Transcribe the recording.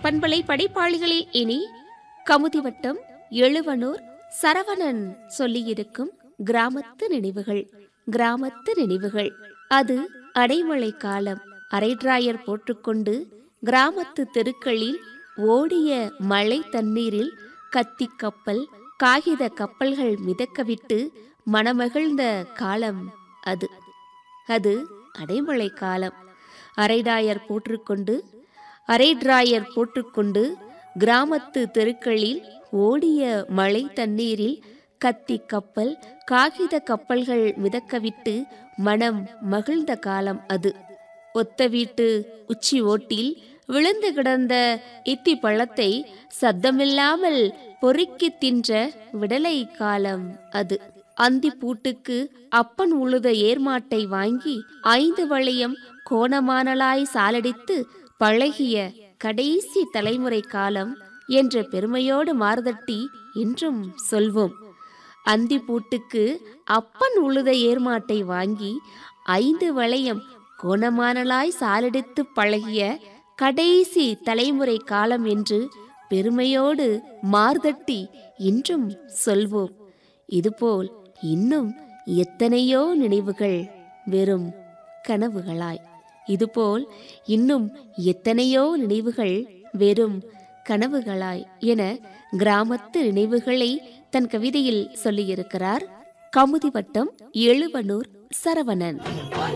பண்பலை படைப்பாளிகளில் இனி கமுதிவட்டம் எழுவனூர் சரவணன் சொல்லியிருக்கும் கிராமத்து நினைவுகள் கிராமத்து நினைவுகள் அது அடைமழை காலம் அரைட்ராயர் போட்டுக்கொண்டு கிராமத்து தெருக்களில் ஓடிய மழை தண்ணீரில் கத்தி கப்பல் காகித கப்பல்கள் மிதக்கவிட்டு மனமகிழ்ந்த காலம் அது அது அடைமழை காலம் அரைடாயர் போற்றுக்கொண்டு அரைட்ராயர் போட்டுக்கொண்டு கிராமத்து தெருக்களில் ஓடிய மழை தண்ணீரில் கத்தி கப்பல் காகித கப்பல்கள் மிதக்கவிட்டு மனம் மகிழ்ந்த காலம் அது ஒத்த வீட்டு உச்சி ஓட்டில் விழுந்து கிடந்த இத்தி பழத்தை சத்தமில்லாமல் பொறுக்கி தின்ற விடலை காலம் அது அந்தி பூட்டுக்கு அப்பன் உழுத ஏர்மாட்டை வாங்கி ஐந்து வளையம் கோணமானலாய் சாலடித்து பழகிய கடைசி தலைமுறை காலம் என்ற பெருமையோடு மார்தட்டி இன்றும் சொல்வோம் அந்தி பூட்டுக்கு அப்பன் உழுத ஏர்மாட்டை வாங்கி ஐந்து வளையம் கோணமானலாய் சாலடித்து பழகிய கடைசி தலைமுறை காலம் என்று பெருமையோடு மார்தட்டி இன்றும் சொல்வோம் இதுபோல் இன்னும் எத்தனையோ நினைவுகள் வெறும் கனவுகளாய் இதுபோல் இன்னும் எத்தனையோ நினைவுகள் வெறும் கனவுகளாய் என கிராமத்து நினைவுகளை தன் கவிதையில் சொல்லியிருக்கிறார் கமுதி வட்டம் எழுவனூர் சரவணன்